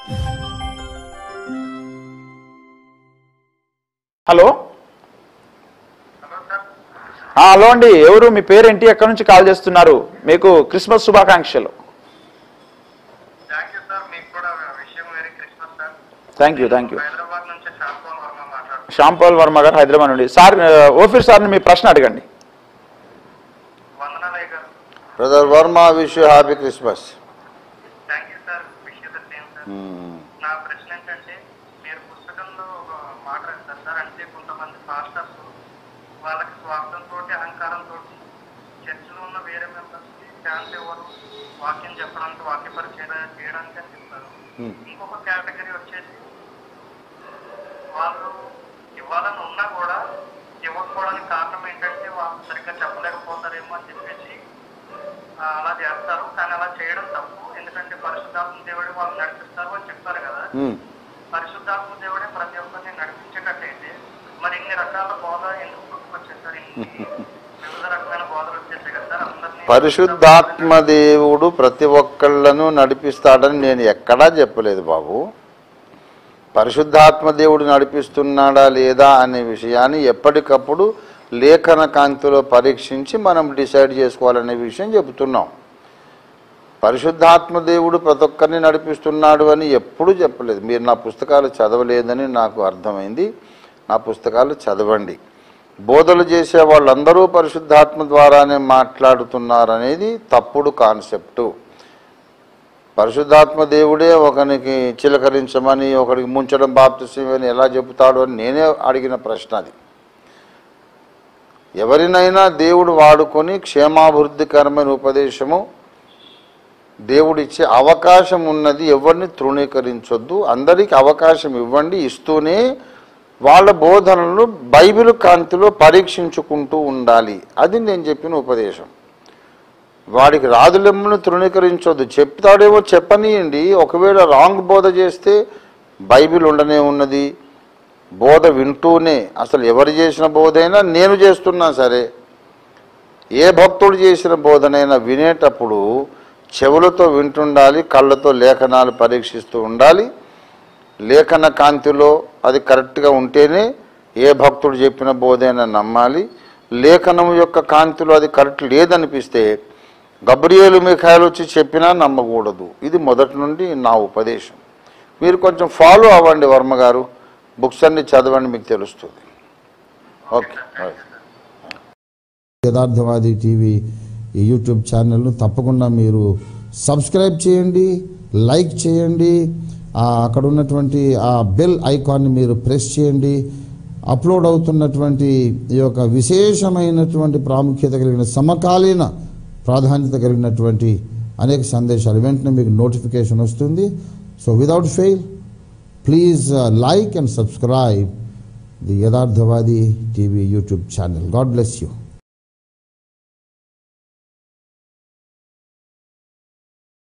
Hello ఆ, hello అండి ఎవరు మీ పేరేంటి ఎక్కడి నుంచి కాల్ చేస్తున్నారు మీకు క్రిస్మస్ శుభాకాంక్షలు థ్యాంక్ యూ సార్ మీకు కూడా విషయం very Christmas sir thank you thank you Hyderabad నుంచి షాంపూల్ వర్మ మాట్లాడుతున్నాను శ్యాంపాల్ వర్మ గారు హైదరాబాద్ నుండి సార్ ఆ, ఓఫీర్ సార్ని మీ ప్రశ్న అడగండి వందనాలయ్య గారు brother Varma wish you happy Christmas thank you sir wish you the same sir నా ప్రశ్న ఏంటంటే మీరు పుస్తకంలో ఒక మాట రాస్తారు సార్ అంటే కొంతమంది పాస్టర్స్ వాళ్ళకి స్వార్థంతో అహంకారంతో చర్చిలో ఉన్న వేరే మెంబర్స్కి ఛాన్స్ ఇవ్వరు వాక్యం చెప్పడానికి వాక్య పరిచయం చేయడానికి అని చెప్తారు ఇంకొక కేటగిరీ వచ్చేసి వాళ్ళు ఇవ్వాలని ఉన్నా కూడా ఇవ్వకపోవడానికి కారణం ఏంటంటే వాళ్ళు సరిగ్గా చెప్పలేకపోతారేమో అని చెప్పేసి ఆ, అలా చేస్తారు కానీ అలా చేయడం తప్పు ఎందుకంటే పరిశుద్ధాత్మ దేవుడే వాళ్ళు నడిపిస్తారు అని చెప్పారు కదా పరిశుద్ధాత్మ దేవుడే ప్రతి ఒక్కరిని నడిపించేటట్టయితే మరి ఇన్ని రకాల బోధ ఎందుకు పుట్టుకొచ్చేసారు ఇన్ని వివిధ రకమైన బోధలు వచ్చేసాయి కదా సార్ అందరినీ పరిశుద్ధాత్మ దేవుడు ప్రతి ఒక్కళ్ళను నడిపిస్తాడని నేను ఎక్కడా చెప్పలేదు బాబు పరిశుద్ధాత్మ దేవుడు నడిపిస్తున్నాడా లేదా అనే విషయాన్ని ఎప్పటికప్పుడు లేఖన కాంతిలో పరీక్షించి మనం డిసైడ్ చేసుకోవాలనే విషయం చెబుతున్నాం పరిశుద్ధాత్మ దేవుడు ప్రతి ఒక్కరిని నడిపిస్తున్నాడు అని ఎప్పుడూ చెప్పలేదు మీరు నా పుస్తకాలు చదవలేదని నాకు అర్థమైంది నా పుస్తకాలు చదవండి బోధలు చేసే వాళ్ళందరూ పరిశుద్ధాత్మ ద్వారానే మాట్లాడుతున్నారనేది తప్పుడు కాన్సెప్టు పరిశుద్ధాత్మ దేవుడే ఒకనికి చిలకరించమని ఒకడికి ముంచడం బాప్తిసమని ఎలా చెబుతాడు అని నేనే అడిగిన ప్రశ్న అది ఎవరినైనా దేవుడు వాడుకొని క్షేమాభివృద్ధికరమైన ఉపదేశము దేవుడిచ్చే అవకాశం ఉన్నది ఎవరిని తృణీకరించొద్దు అందరికీ అవకాశం ఇవ్వండి ఇస్తూనే వాళ్ళ బోధనలను బైబిల్ కాంతిలో పరీక్షించుకుంటూ ఉండాలి అది నేను చెప్పిన ఉపదేశం వాడికి రాదులెమ్మను తృణీకరించొద్దు చెప్తాడేమో చెప్పనీయండి ఒకవేళ రాంగ్ బోధ చేస్తే బైబిల్ ఉండనే ఉన్నది బోధ వింటూనే అసలు ఎవరు చేసిన బోధైనా నేను చేస్తున్నా సరే ఏ భక్తుడు చేసిన బోధనైనా వినేటప్పుడు చెవులతో వింటుండాలి కళ్ళతో లేఖనాలు పరీక్షిస్తూ ఉండాలి లేఖన కాంతిలో అది కరెక్ట్గా ఉంటేనే ఏ భక్తుడు చెప్పిన బోధైనా నమ్మాలి లేఖనం యొక్క కాంతిలో అది కరెక్ట్ లేదనిపిస్తే గబ్రియేలు మిఖాయిలు వచ్చి చెప్పినా నమ్మకూడదు ఇది మొదటి నుండి నా ఉపదేశం మీరు కొంచెం ఫాలో అవ్వండి వర్మ గారు బుక్స్ అన్ని చదవండి మీకు తెలుస్తుంది ఓకే రైట్. యథార్థవాది టీవీ ఈ యూట్యూబ్ ఛానల్ను తప్పకుండా మీరు సబ్స్క్రైబ్ చేయండి లైక్ చేయండి ఆ అక్కడ ఉన్నటువంటి ఆ బెల్ ఐకాన్ని మీరు ప్రెస్ చేయండి అప్లోడ్ అవుతున్నటువంటి ఈ యొక్క విశేషమైనటువంటి ప్రాముఖ్యత కలిగిన సమకాలీన ప్రాధాన్యత కలిగినటువంటి అనేక సందేశాలు వెంటనే మీకు నోటిఫికేషన్ వస్తుంది so without fail please like and subscribe the Yatharthavadi TV YouTube channel God bless you